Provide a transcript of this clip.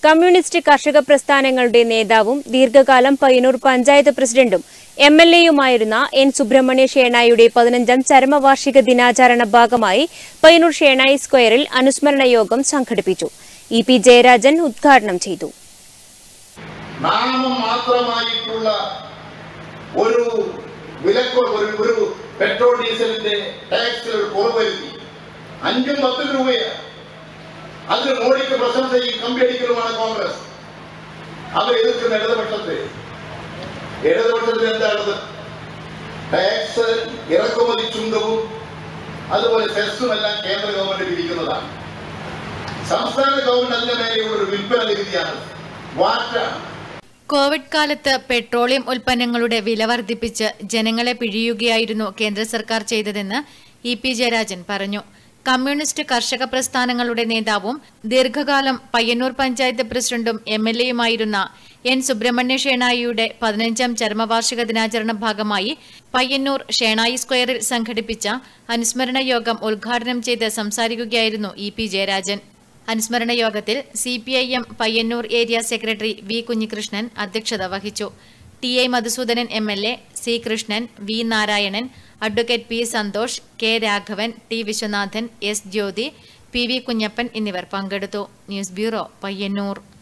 communist കർഷക പ്രസ്ഥാനങ്ങളുടെ നേതാവും ദീർഘകാലം പയ്യന്നൂർ പഞ്ചായത്ത് പ്രസിഡന്റും എം എൽ എയുമായിരുന്ന എൻ സുബ്രഹ്മണ്യ ഷേണായുടെ പതിനഞ്ചാം ചരമവാർഷിക ദിനാചരണ ഭാഗമായി പയ്യന്നൂർ ഷേണായി സ്ക്വയറിൽ അനുസ്മരണ യോഗം സംഘടിപ്പിച്ചു ഇ പി ജയരാജൻ ഉദ്ഘാടനം ചെയ്തു നാമം മാത്രമായിട്ടുള്ള ഒരു വിലക്ക് ഒരു ഒരു പെട്രോൾ ഡീസലിന്റെ ടാക്സിൽ ഒരു കുറവ് വരുത്തി അഞ്ചും പത്തും രൂപയാണ് അതിന് മോഡിക്ക് പ്രശംസയും കമ്പിയടിക്കലുമാണ് കോൺഗ്രസ് അവർ എതിർക്കുന്ന ഇടതുപക്ഷത്തെ ഇടതുപക്ഷത്തിൽ എന്താണത് ടാക്സ് ഇറക്കുമതി ചുങ്കവും അതുപോലെ സെസ്സും എല്ലാം കേന്ദ്ര ഗവൺമെന്റ് പിരിക്കുന്നതാണ് സംസ്ഥാന ഗവൺമെന്റ് അതിന്റെ മേലെയുള്ള ഒരു വിൽപ്പന നികുതിയാണ് വാറ്റാണ് കോവിഡ് കാലത്ത് പെട്രോളിയം ഉൽപ്പന്നങ്ങളുടെ വില വർദ്ധിപ്പിച്ച് ജനങ്ങളെ പിഴിയുകയായിരുന്നു കേന്ദ്ര സർക്കാർ ചെയ്തതെന്ന് ഇ പി ജയരാജൻ പറഞ്ഞു കമ്മ്യൂണിസ്റ്റ് കർഷക പ്രസ്ഥാനങ്ങളുടെ നേതാവും ദീർഘകാലം പയ്യന്നൂർ പഞ്ചായത്ത് പ്രസിഡന്റും എം എൽ എയുമായിരുന്ന എൻ സുബ്രഹ്മണ്യ ഷേണായിയുടെ പതിനഞ്ചാം ചരമവാർഷിക ദിനാചരണ ഭാഗമായി പയ്യന്നൂർ ഷേണായി സ്ക്വയറിൽ സംഘടിപ്പിച്ച അനുസ്മരണ യോഗം ഉദ്ഘാടനം ചെയ്ത് സംസാരിക്കുകയായിരുന്നു ഇ പി ജയരാജൻ അനുസ്മരണ യോഗത്തിൽ C P I M Payyanur area secretary V Kunhikrishnan അധ്യക്ഷത വഹിച്ചു T I Madhusudanan M L A C Krishnan V Narayanan advocate P Santhosh K Raghavan T Viswanathan S Jyothi P V Kunhappan എന്നിവർ പങ്കെടുത്തു ന്യൂസ് ബ്യൂറോ പയ്യന്നൂർ